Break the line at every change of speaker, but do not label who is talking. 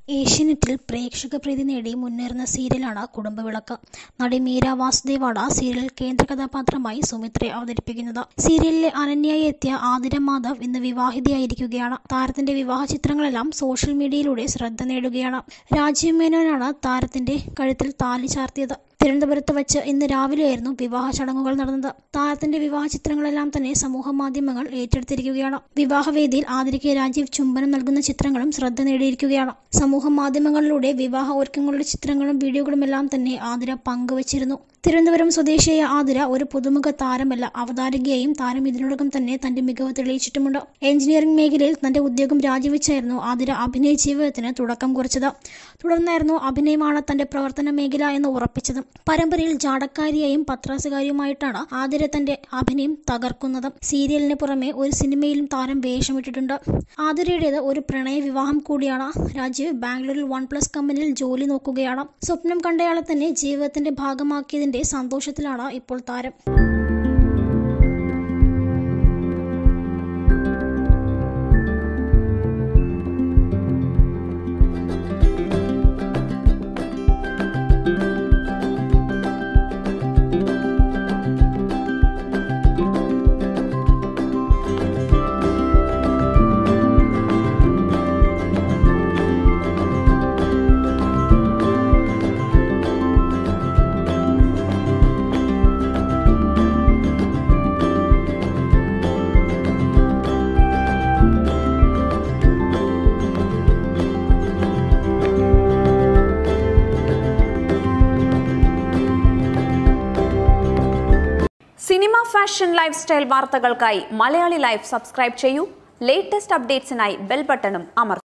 ഏഷ്യാനെറ്റിൽ പ്രേക്ഷക പ്രീതി നേടി മുന്നേറുന്ന സീരിയലാണ് കുടുംബവിളക്ക് നടി മീര വാസുദേവാണ് സീരിയലിൽ കേന്ദ്ര കഥാപാത്രമായി സുമിത്രയെ അവതരിപ്പിക്കുന്നത് സീരിയലിലെ അനന്യയായി എത്തിയ ആതിര മാധവ് ഇന്ന് വിവാഹിതയായിരിക്കുകയാണ് താരത്തിന്റെ വിവാഹ ചിത്രങ്ങളെല്ലാം സോഷ്യൽ മീഡിയയിലൂടെ ശ്രദ്ധ നേടുകയാണ് രാജീവ് മേനോനാണ് താരത്തിന്റെ കഴുത്തിൽ താലി ചാർത്തിയത് തിരുവനന്തപുരത്ത് വച്ച് ഇന്ന് രാവിലെയായിരുന്നു വിവാഹ ചടങ്ങുകൾ നടന്നത് താരത്തിന്റെ വിവാഹ ചിത്രങ്ങളെല്ലാം തന്നെ സമൂഹ മാധ്യമങ്ങൾ ഏറ്റെടുത്തിരിക്കുകയാണ് വിവാഹവേദിയിൽ ആതിരയ്ക്ക് രാജീവ് ചുംബനം നൽകുന്ന ചിത്രങ്ങളും ശ്രദ്ധ നേടിയിരിക്കുകയാണ് സമൂഹ മാധ്യമങ്ങളിലൂടെ വിവാഹ ഒരുക്കങ്ങളുടെ ചിത്രങ്ങളും വീഡിയോകളുമെല്ലാം തന്നെ ആതിര പങ്കുവച്ചിരുന്നു തിരുവനന്തപുരം സ്വദേശിയായ ആതിര ഒരു പുതുമുഖ താരമല്ല അവതാരകയായും താരം ഇതിനോടകം തന്നെ തന്റെ മികവ് തെളിയിച്ചിട്ടുമുണ്ട് എഞ്ചിനീയറിംഗ് മേഖലയിൽ തന്റെ ഉദ്യോഗം രാജിവെച്ചായിരുന്നു ആതിര അഭിനയ ജീവിതത്തിന് തുടക്കം കുറിച്ചത് തുടർന്നായിരുന്നു അഭിനയമാണ് തന്റെ പ്രവർത്തന മേഖല എന്ന് ഉറപ്പിച്ചത് പരമ്പരയിൽ ജാടക്കാരിയായും പത്രാസുകാരിയുമായിട്ടാണ് ആതിര തന്റെ അഭിനയം തകർക്കുന്നത് സീരിയലിന് പുറമെ ഒരു സിനിമയിലും താരം വേഷമിട്ടിട്ടുണ്ട് ആതിരയുടേത് ഒരു പ്രണയ വിവാഹം കൂടിയാണ് രാജീവ് ബാംഗ്ലൂരിൽ വൺ പ്ലസ് കമ്പനിയിൽ ജോലി നോക്കുകയാണ് സ്വപ്നം കണ്ടയാളെ തന്നെ ജീവിതത്തിന്റെ ഭാഗമാക്കിയതിന്റെ സന്തോഷത്തിലാണ് ഇപ്പോൾ താരം
സിനിമ ഫാഷൻ ലൈഫ് സ്റ്റൈൽ വാർത്തകൾക്കായി മലയാളി ലൈഫ് സബ്സ്ക്രൈബ് ചെയ്യൂ ലേറ്റസ്റ്റ് അപ്ഡേറ്റ്സിനായി ബെൽ ബട്ടണും അമർത്തും